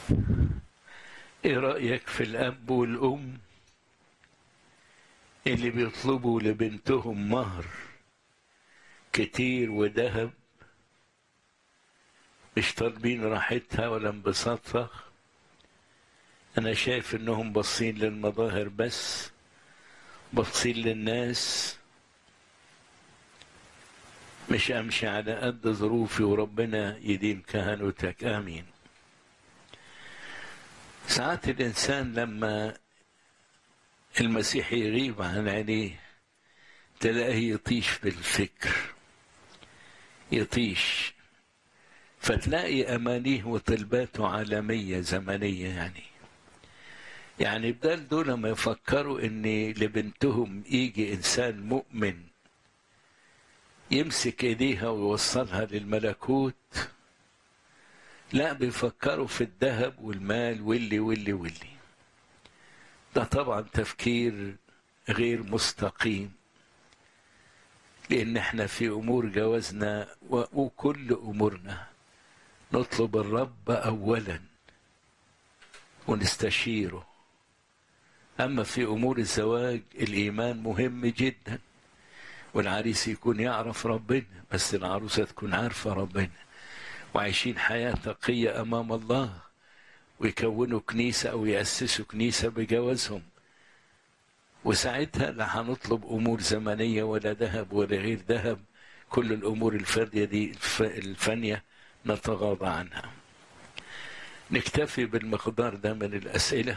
ايه رأيك في الأب والأم اللي بيطلبوا لبنتهم مهر كتير وذهب مش طالبين راحتها ولا انبساطها أنا شايف إنهم باصين للمظاهر بس باصين للناس مش أمشي على قد ظروفي وربنا يديم كهنوتك آمين ساعات الإنسان لما المسيح يغيب عن عينيه تلاقيه يطيش بالفكر يطيش فتلاقي أمانيه وطلباته عالمية زمنية يعني يعني بدل دول ما يفكروا ان لبنتهم يجي انسان مؤمن يمسك ايديها ويوصلها للملكوت لا بيفكروا في الذهب والمال واللي واللي واللي ده طبعا تفكير غير مستقيم لان احنا في امور جوازنا وكل امورنا نطلب الرب اولا ونستشيره أما في أمور الزواج الإيمان مهم جدا والعريس يكون يعرف ربنا بس العروسة تكون عارفة ربنا وعايشين حياة تقية أمام الله ويكونوا كنيسة أو يأسسوا كنيسة بجوازهم وساعتها لا هنطلب أمور زمنية ولا ذهب ولا غير ذهب كل الأمور الفردية دي الفانية نتغاضى عنها نكتفي بالمقدار ده من الأسئلة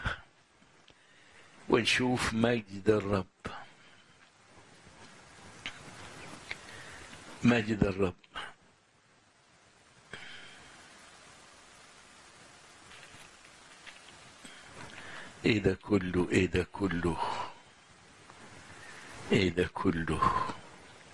ونشوف مجد الرب مجد الرب ايه ده كله ايه ده كله ايه ده كله